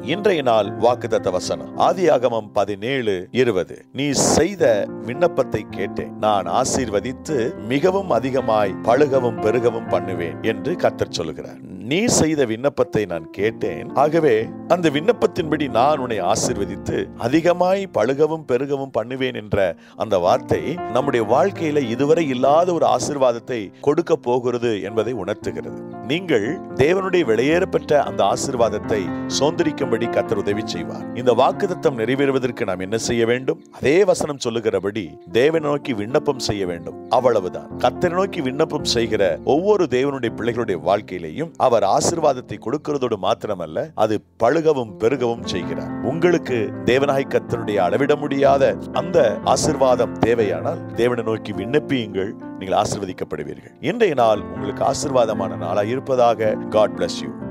இன்றைய நாள் வாக்குத்தத்த வசனம் ஆதியாகமம் பதினேழு இருபது நீ செய்த விண்ணப்பத்தை கேட்டேன் நான் ஆசீர்வதித்து மிகவும் அதிகமாய் பழுகவும் பெருகவும் பண்ணுவேன் என்று கர்த்தர் சொல்லுகிறார் நீ செய்த விண்ணப்பத்தை நான் கேட்டேன் ஆகவே அந்த விண்ணப்பத்தின்படி நான் உன்னை ஆசீர்வதித்து அதிகமாய் பழுகவும் பெருகவும் பண்ணுவேன் என்ற அந்த வார்த்தை நம்முடைய வாழ்க்கையில இதுவரை இல்லாத ஒரு ஆசீர்வாதத்தை கொடுக்க போகிறது என்பதை உணர்த்துகிறது நீங்கள் தேவனுடைய வெளியேறப்பெற்ற அந்த ஆசீர்வாதத்தை சோந்தரிக்கும்படி கத்தர் உதவி செய்வார் இந்த வாக்குத்தத்தம் நிறைவேறுவதற்கு நாம் என்ன செய்ய வேண்டும் அதே வசனம் சொல்லுகிறபடி தேவனை நோக்கி விண்ணப்பம் செய்ய வேண்டும் அவ்வளவுதான் கத்தரை நோக்கி விண்ணப்பம் செய்கிற ஒவ்வொரு தேவனுடைய பிள்ளைகளுடைய வாழ்க்கையிலையும் அவர் ஆசீர்வாதத்தை கொடுக்கிறதோடு மாத்திரமல்ல அது பழுகவும் பெருகவும் செய்கிறார் உங்களுக்கு தேவனாய் கத்தருடைய அளவிட முடியாத அந்த ஆசீர்வாதம் தேவையானால் தேவனை நோக்கி விண்ணப்பியுங்கள் நீங்கள் ஆசீர்வதிக்கப்படுவீர்கள் இன்றைய நாள் உங்களுக்கு ஆசீர்வாதமான நாளாய் இருப்பதாக காட் bless யூ